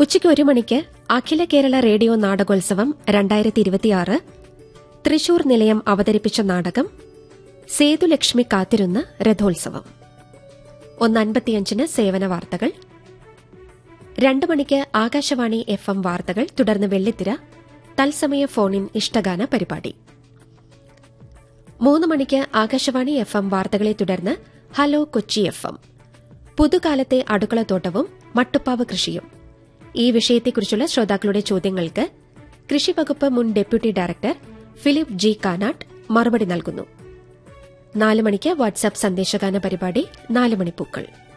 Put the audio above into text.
ഉച്ചയ്ക്ക് ഒരു മണിക്ക് അഖില കേരള റേഡിയോ നാടകോത്സവം രണ്ടായിരത്തി ഇരുപത്തിയാറ് തൃശൂർ നിലയം അവതരിപ്പിച്ച നാടകം സേതുലക്ഷ്മി കാത്തിരുന്ന രഥോത്സവം ഒന്ന് അൻപത്തിയഞ്ചിന് സേവന വാർത്തകൾ രണ്ട് മണിക്ക് ആകാശവാണി എഫ് എം വാർത്തകൾ തുടർന്ന് വെള്ളിത്തിര തത്സമയ ഫോണിൻ ഇഷ്ടഗാന പരിപാടി മൂന്ന് മണിക്ക് ആകാശവാണി എഫ് എം വാർത്തകളെ തുടർന്ന് ഹലോ കൊച്ചി എഫ് എം പുതുകാലത്തെ അടുക്കളത്തോട്ടവും മട്ടുപ്പാവ് കൃഷിയും ഈ വിഷയത്തെക്കുറിച്ചുള്ള ശ്രോതാക്കളുടെ ചോദ്യങ്ങൾക്ക് കൃഷിവകുപ്പ് മുൻ deputy director Philip G Kanatt മറുപടി നൽകുന്നു നാല് മണിക്ക് വാട്സാപ്പ് സന്ദേശഗാന പരിപാടി നാല് മണിപ്പൂക്കൾ